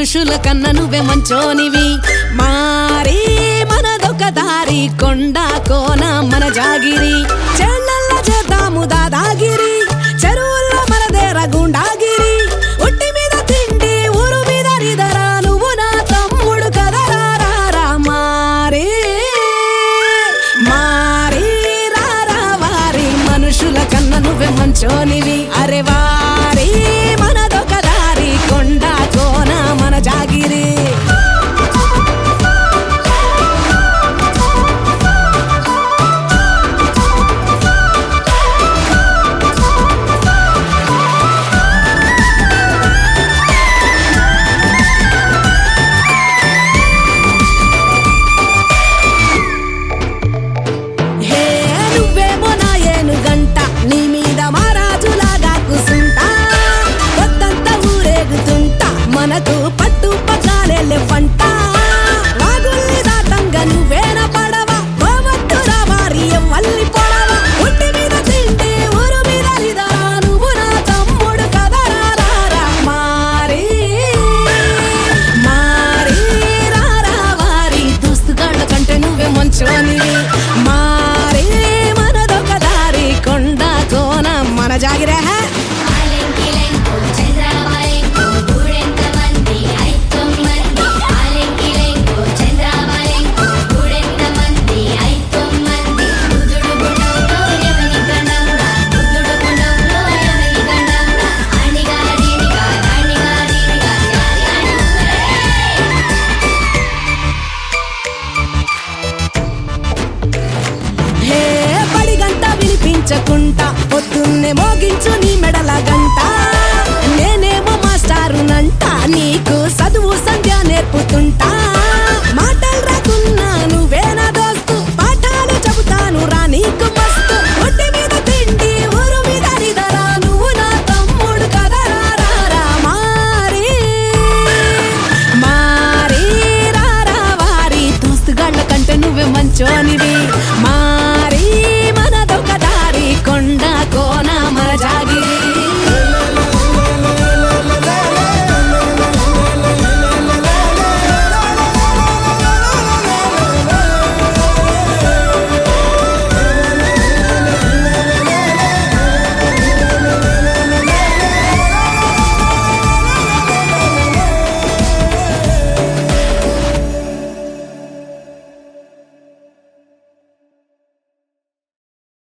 మనుషుల కన్న నువ్వే మంచోనివి మారి మనదొక దారి కొండ కోన మన జాగిరి చెళ్ళల్ల చేద్దాము దాదాగిరి చెరువుల్లో మనదేర గుండాగిరి ఉట్టి మీద తిండి ఊరు మీద రిదరా నువ్వు నా తమ్ముడు కదరా రారా మారి మారి రారా వారి మనుషుల కన్న నువ్వే మంచోనివి అరే వారి మనదొక దారి కొండ కోన మన జాగిరి హే నువ్వేమో నా ఏనుగంట నీ మీద మహారాజులాగా కూసుంటా పొద్దంతా ఊరేగుతుంటా మనకు పట్టు పగ్గాలే పంట వాగుల్ని దాటంగా నువ్వేన పడవ పోవద్దురా వారి మళ్ళీ పొడవ ఒంటి మీద తిండి ఊరు మీద రిదరా నువ్వు నా తమ్ముడు కదరా రారా మారి మారి రారా వారి దోస్తుగాళ్ళ కంటే నువ్వే మంచోనివి మారి మనదొక దారి కొండ కోన మన జాగిరే ఆలెంకిలెంకు చంద్రబాలెంకు గూడెంతమంది ఐతొమ్మంది ఆలెంకిలెంకు చంద్రబాలెంకు గూడెంతమంది ఐతొమ్మంది బుద్ధుడు గుండంలో ఎవని గండంగా బుద్ధుడు గుండంలో ఎవని గండంగా అణిగాడినిగా అణిగాడినిగా హే పడి గంట వినిపించకుండా పొద్దున్నే మోగించు